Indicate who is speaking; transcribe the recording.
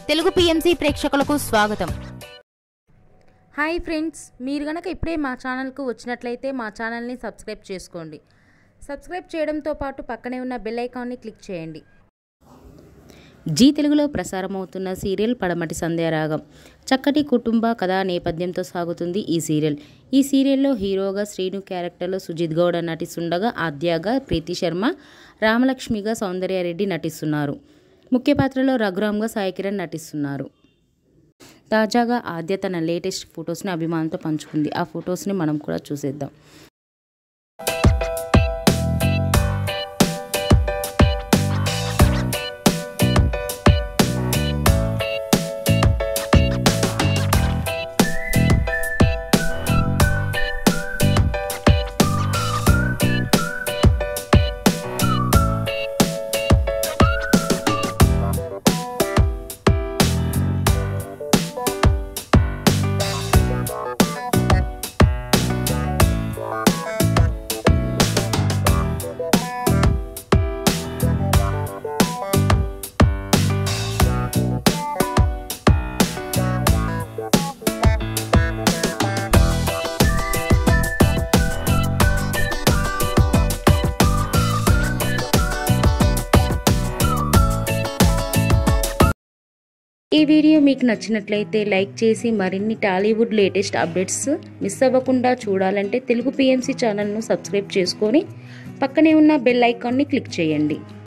Speaker 1: Telugu PMC ప్రేక్షకులకు స్వాగతం
Speaker 2: hi friends మీరు గనక ఇప్పుడే మా ఛానల్కు వచ్చినట్లయితే మా ఛానల్ని సబ్స్క్రైబ్ చేసుకోండి సబ్స్క్రైబ్ చేయడంతో పాటు పక్కనే ఉన్న బెల్ ఐకాన్ని క్లిక్ చేయండి జీ తెలుగులో ప్రసారమవుతున్న సీరియల్ పడమటి సంధ్యారాగం చక్కటి కుటుంబ కథా నేపథ్యంతో సాగుతుంది ఈ సీరియల్ ఈ సీరియల్లో హీరోగా శ్రీను క్యారెక్టర్లో సుజిత్ గౌడ నటిస్తుండగా ఆద్యాగా ప్రీతి శర్మ రామలక్ష్మిగా సౌందర్యారెడ్డి నటిస్తున్నారు ముఖ్య పాత్రలో రఘురామ్గా సాయి కిరణ్ నటిస్తున్నారు తాజాగా ఆద్య తన లేటెస్ట్ ఫొటోస్ని అభిమానులతో పంచుకుంది ఆ ఫొటోస్ని మనం కూడా చూసేద్దాం ఈ వీడియో మీకు నచ్చినట్లయితే లైక్ చేసి మరిన్ని టాలీవుడ్ లేటెస్ట్ అప్డేట్స్ మిస్ అవ్వకుండా చూడాలంటే తెలుగు పిఎంసి ఛానల్ను సబ్స్క్రైబ్ చేసుకొని పక్కనే ఉన్న బెల్ ఐకాన్ని క్లిక్ చేయండి